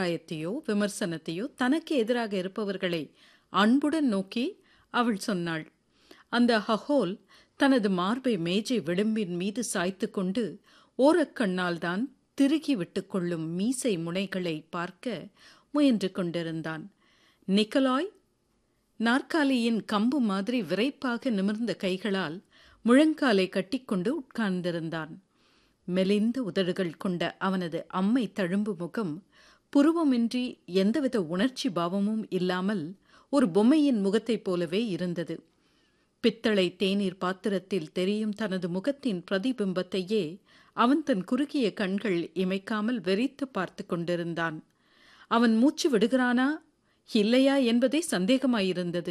அபிப்பிராயத்தையோ விமர்சனத்தையோ தனக்கு எதிராக இருப்பவர்களை அன்புடன் நோக்கி அவள் சொன்னாள் அந்த ஹஹோல் தனது மார்பை மேஜை விளிம்பின் மீது சாய்த்து கொண்டு ஓரக்கண்ணால் தான் திருகி விட்டுக்கொள்ளும் மீசை முனைகளை பார்க்க முயன்று கொண்டிருந்தான் நிக்கலாய் நாற்காலியின் கம்பு மாதிரி விரைப்பாக நிமிர்ந்த கைகளால் முழங்காலை கட்டிக்கொண்டு உட்கார்ந்திருந்தான் மெலிந்த உதடுகள் கொண்ட அவனது அம்மை தழும்பு முகம் புருவமின்றி எந்தவித உணர்ச்சி பாவமும் இல்லாமல் ஒரு பொம்மையின் முகத்தைப் போலவே இருந்தது பித்தளை தேநீர் பாத்திரத்தில் தெரியும் தனது முகத்தின் பிரதிபிம்பத்தையே அவன் தன் குறுகிய கண்கள் இமைக்காமல் வெறித்து பார்த்து கொண்டிருந்தான் அவன் மூச்சு விடுகிறானா இல்லையா என்பதே சந்தேகமாயிருந்தது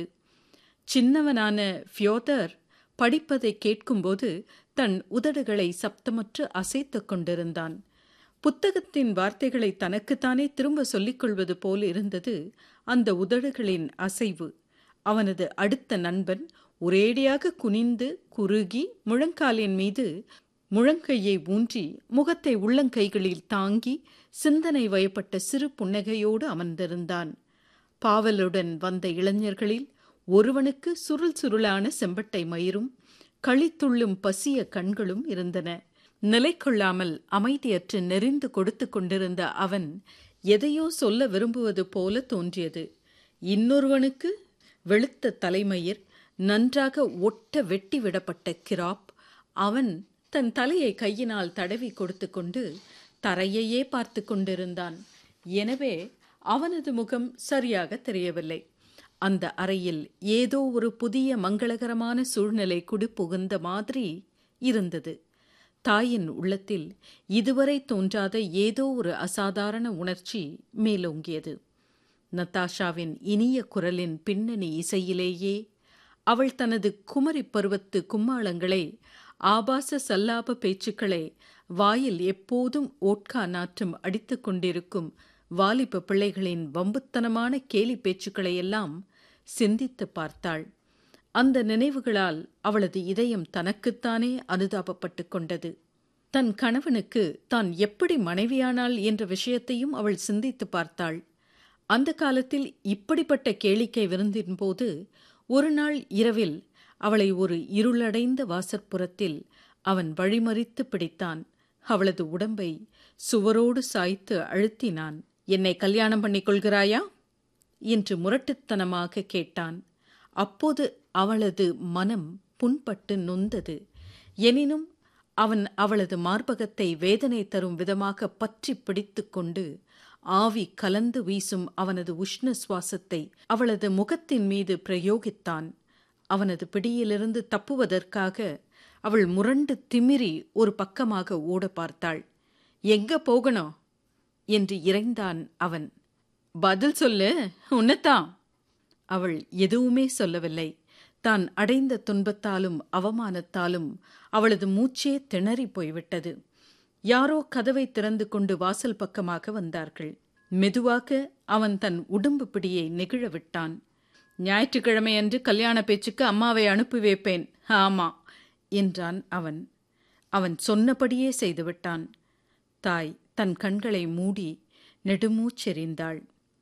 சின்னவனான ஃபியோதர் படிப்பதை கேட்கும்போது தன் உதடுகளை சப்தமற்று அசைத்துக் கொண்டிருந்தான் புத்தகத்தின் வார்த்தைகளை தனக்குத்தானே திரும்ப சொல்லிக் கொள்வது போல் இருந்தது அந்த உதடுகளின் அசைவு அவனது அடுத்த நண்பன் ஒரேடியாக குனிந்து குறுகி முழங்காலின் மீது முழங்கையை ஊன்றி முகத்தை உள்ளங்கைகளில் தாங்கி சிந்தனை வயப்பட்ட சிறு புன்னகையோடு அமர்ந்திருந்தான் பாவலுடன் வந்த இளைஞர்களில் ஒருவனுக்கு சுருள் சுருளான செம்பட்டை மயிரும் களித்துள்ளும் பசிய கண்களும் இருந்தன நிலை கொள்ளாமல் அமைதியற்று நெறிந்து கொடுத்து கொண்டிருந்த அவன் எதையோ சொல்ல விரும்புவது போல தோன்றியது இன்னொருவனுக்கு வெளுத்த தலைமயிர் நன்றாக ஒட்ட வெட்டி விடப்பட்ட கிராப் அவன் தன் தலையை கையினால் தடவி கொடுத்து கொண்டு தரையையே பார்த்து கொண்டிருந்தான் எனவே அவனது முகம் சரியாக தெரியவில்லை அந்த அறையில் ஏதோ ஒரு புதிய மங்களகரமான சூழ்நிலை குடி புகுந்த மாதிரி இருந்தது தாயின் உள்ளத்தில் இதுவரை தோன்றாத ஏதோ ஒரு அசாதாரண உணர்ச்சி மேலோங்கியது நத்தாஷாவின் இனிய குரலின் பின்னணி இசையிலேயே அவள் தனது குமரி பருவத்து கும்மாளங்களை ஆபாச சல்லாப பேச்சுக்களை வாயில் எப்போதும் ஓட்கா நாற்றம் அடித்துக் கொண்டிருக்கும் வாலிப பிள்ளைகளின் வம்புத்தனமான கேலி பேச்சுக்களை எல்லாம் சிந்தித்து பார்த்தாள் அந்த நினைவுகளால் அவளது இதயம் தனக்குத்தானே அனுதாபப்பட்டு கொண்டது தன் கணவனுக்கு தான் எப்படி மனைவியானாள் என்ற விஷயத்தையும் அவள் சிந்தித்து பார்த்தாள் அந்த காலத்தில் இப்படிப்பட்ட கேளிக்கை விருந்தின் போது ஒரு நாள் இரவில் அவளை ஒரு இருளடைந்த வாசற்புறத்தில் அவன் வழிமறித்து பிடித்தான் அவளது உடம்பை சுவரோடு சாய்த்து அழுத்தினான் என்னை கல்யாணம் பண்ணிக் கொள்கிறாயா என்று முரட்டுத்தனமாக கேட்டான் அப்போது அவளது மனம் புண்பட்டு நொந்தது எனினும் அவன் அவளது மார்பகத்தை வேதனை தரும் விதமாக பற்றி பிடித்து கொண்டு ஆவி கலந்து வீசும் அவனது உஷ்ண சுவாசத்தை அவளது முகத்தின் மீது பிரயோகித்தான் அவனது பிடியிலிருந்து தப்புவதற்காக அவள் முரண்டு திமிரி ஒரு பக்கமாக ஓட பார்த்தாள் எங்க போகணும் என்று இறைந்தான் அவன் பதில் சொல்லு உன்னத்தான் அவள் எதுவுமே சொல்லவில்லை தான் அடைந்த துன்பத்தாலும் அவமானத்தாலும் அவளது மூச்சே திணறி போய்விட்டது யாரோ கதவை திறந்து கொண்டு வாசல் பக்கமாக வந்தார்கள் மெதுவாக அவன் தன் உடம்பு பிடியை நெகிழ விட்டான் ஞாயிற்றுக்கிழமையன்று கல்யாண பேச்சுக்கு அம்மாவை அனுப்பி வைப்பேன் ஆமா என்றான் அவன் அவன் சொன்னபடியே செய்துவிட்டான் தாய் தன் கண்களை மூடி நெடுமூச்செறிந்தாள்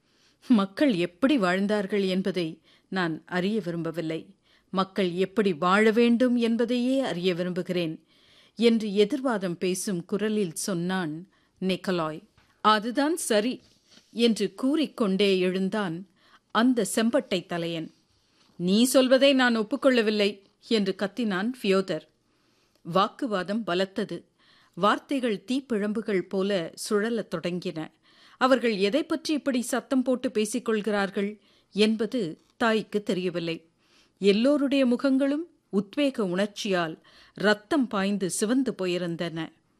மக்கள் எப்படி வாழ்ந்தார்கள் என்பதை நான் அறிய விரும்பவில்லை மக்கள் எப்படி வாழ வேண்டும் என்பதையே அறிய விரும்புகிறேன் என்று எதிர்வாதம் பேசும் குரலில் சொன்னான் நிக்கலாய் அதுதான் சரி என்று கூறிக்கொண்டே எழுந்தான் அந்த செம்பட்டை தலையன் நீ சொல்வதை நான் ஒப்புக்கொள்ளவில்லை என்று கத்தினான் ஃபியோதர் வாக்குவாதம் பலத்தது வார்த்தைகள் தீப்பிழம்புகள் போல சுழலத் தொடங்கின அவர்கள் எதை பற்றி இப்படி சத்தம் போட்டு பேசிக்கொள்கிறார்கள் என்பது தாய்க்கு தெரியவில்லை எல்லோருடைய முகங்களும் உத்வேக உணர்ச்சியால் ரத்தம் பாய்ந்து சிவந்து போயிருந்தன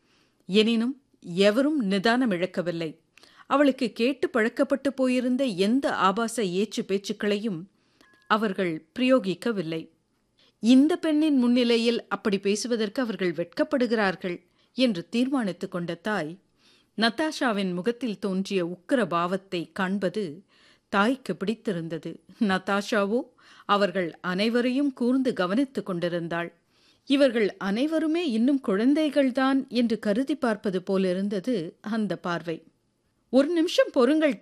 எனினும் எவரும் நிதானம் இழக்கவில்லை அவளுக்கு கேட்டு பழக்கப்பட்டு போயிருந்த எந்த ஆபாச ஏச்சு பேச்சுக்களையும் அவர்கள் பிரயோகிக்கவில்லை இந்த பெண்ணின் முன்னிலையில் அப்படி பேசுவதற்கு அவர்கள் வெட்கப்படுகிறார்கள் என்று தீர்மானித்துக் கொண்ட தாய் நத்தாஷாவின் முகத்தில் தோன்றிய உக்கிர பாவத்தை காண்பது தாய்க்கு பிடித்திருந்தது நத்தாஷாவோ அவர்கள் அனைவரையும் கூர்ந்து கவனித்துக் கொண்டிருந்தாள் இவர்கள் அனைவருமே இன்னும் குழந்தைகள்தான் என்று கருதி பார்ப்பது போலிருந்தது அந்த பார்வை ஒரு நிமிஷம் பொறுங்கள்